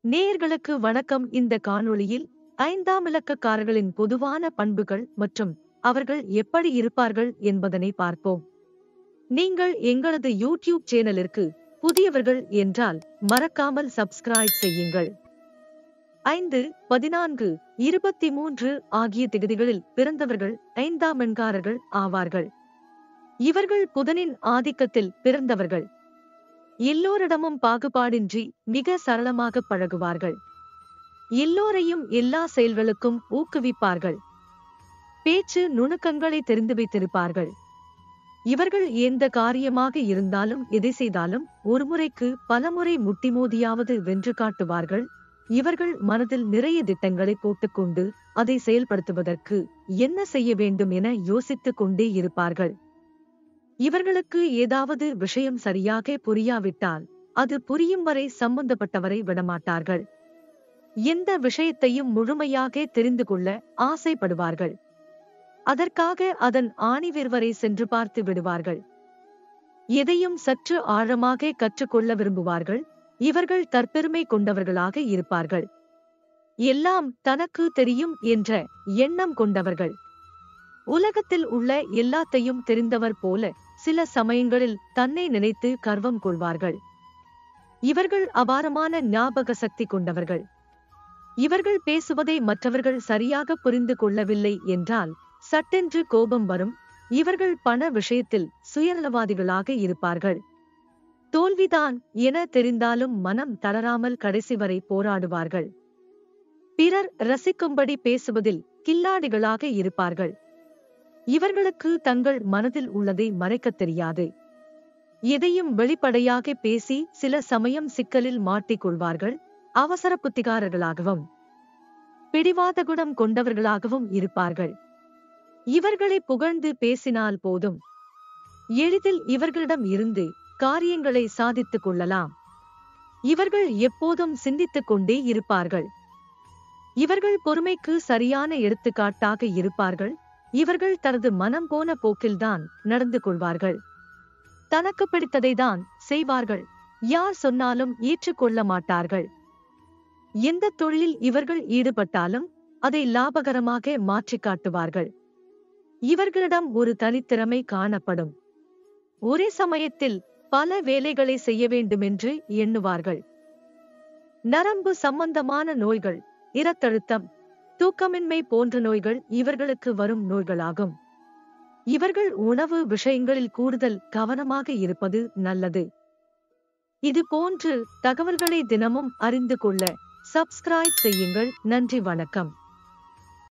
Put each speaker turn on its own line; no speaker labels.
நேயர்களுக்கு வணக்கம் இந்த காணொளியில் ஐந்தாம் இலக்கக்காரர்களின் பொதுவான பண்புகள் மற்றும் அவர்கள் எப்படி இருப்பார்கள் என்பதனை பார்ப்போம் நீங்கள் எங்களது யூடியூப் சேனலிற்கு புதியவர்கள் என்றால் மறக்காமல் சப்ஸ்கிரைப் செய்யுங்கள் ஐந்து பதினான்கு இருபத்தி மூன்று ஆகிய திகதிகளில் பிறந்தவர்கள் ஐந்தாம் எண்காரர்கள் ஆவார்கள் இவர்கள் புதனின் ஆதிக்கத்தில் பிறந்தவர்கள் எல்லோரிடமும் பாகுபாடின்றி மிக சரளமாக பழகுவார்கள் எல்லோரையும் எல்லா செயல்களுக்கும் ஊக்குவிப்பார்கள் பேச்சு நுணுக்கங்களை தெரிந்து வைத்திருப்பார்கள் இவர்கள் எந்த காரியமாக இருந்தாலும் எதை செய்தாலும் ஒரு முறைக்கு பலமுறை முட்டிமோதியாவது வென்று காட்டுவார்கள் இவர்கள் மனதில் நிறைய திட்டங்களை போட்டுக்கொண்டு அதை செயல்படுத்துவதற்கு என்ன செய்ய வேண்டும் என யோசித்துக் கொண்டே இருப்பார்கள் இவர்களுக்கு ஏதாவது விஷயம் சரியாக புரியாவிட்டால் அது புரியும் வரை சம்பந்தப்பட்டவரை விடமாட்டார்கள் எந்த விஷயத்தையும் முழுமையாக தெரிந்து கொள்ள ஆசைப்படுவார்கள் அதற்காக அதன் ஆணிவேர் வரை சென்று பார்த்து விடுவார்கள் எதையும் சற்று ஆழமாக கற்றுக்கொள்ள விரும்புவார்கள் இவர்கள் தற்பெருமை கொண்டவர்களாக இருப்பார்கள் எல்லாம் தனக்கு தெரியும் என்ற எண்ணம் கொண்டவர்கள் உலகத்தில் உள்ள எல்லாத்தையும் தெரிந்தவர் போல சில சமயங்களில் தன்னை நினைத்து கர்வம் கொள்வார்கள் இவர்கள் அபாரமான ஞாபக சக்தி கொண்டவர்கள் இவர்கள் பேசுவதை மற்றவர்கள் சரியாக புரிந்து கொள்ளவில்லை என்றால் சட்டென்று கோபம் வரும் இவர்கள் பண விஷயத்தில் சுயநலவாதிகளாக இருப்பார்கள் தோல்விதான் என தெரிந்தாலும் மனம் தளராமல் கடைசி வரை போராடுவார்கள் பிறர் ரசிக்கும்படி பேசுவதில் கில்லாடிகளாக இருப்பார்கள் இவர்களுக்கு தங்கள் மனதில் உள்ளதை மறைக்கத் தெரியாது எதையும் வெளிப்படையாக பேசி சில சமயம் சிக்கலில் மாட்டிக்கொள்வார்கள் அவசர புத்திகாரர்களாகவும் பிடிவாத குணம் கொண்டவர்களாகவும் இருப்பார்கள் இவர்களை புகழ்ந்து பேசினால் போதும் எளிதில் இவர்களிடம் இருந்து காரியங்களை சாதித்துக் கொள்ளலாம் இவர்கள் எப்போதும் சிந்தித்துக் கொண்டே இருப்பார்கள் இவர்கள் பொறுமைக்கு சரியான எடுத்துக்காட்டாக இருப்பார்கள் இவர்கள் தனது மனம் போன போக்கில்தான் நடந்து கொள்வார்கள் தனக்கு பிடித்ததை தான் செய்வார்கள் யார் சொன்னாலும் ஏற்றுக்கொள்ள மாட்டார்கள் எந்த தொழிலில் இவர்கள் ஈடுபட்டாலும் அதை லாபகரமாக மாற்றிக் காட்டுவார்கள் இவர்களிடம் ஒரு தனித்திறமை காணப்படும் ஒரே சமயத்தில் பல வேலைகளை செய்ய வேண்டுமென்று எண்ணுவார்கள் நரம்பு சம்பந்தமான நோய்கள் இரத்தழுத்தம் தூக்கமின்மை போன்ற நோய்கள் இவர்களுக்கு வரும் நோய்களாகும் இவர்கள் உணவு விஷயங்களில் கூடுதல் கவனமாக இருப்பது நல்லது இது போன்று தகவல்களை தினமும் அறிந்து கொள்ள சப்ஸ்கிரைப் செய்யுங்கள் நன்றி வணக்கம்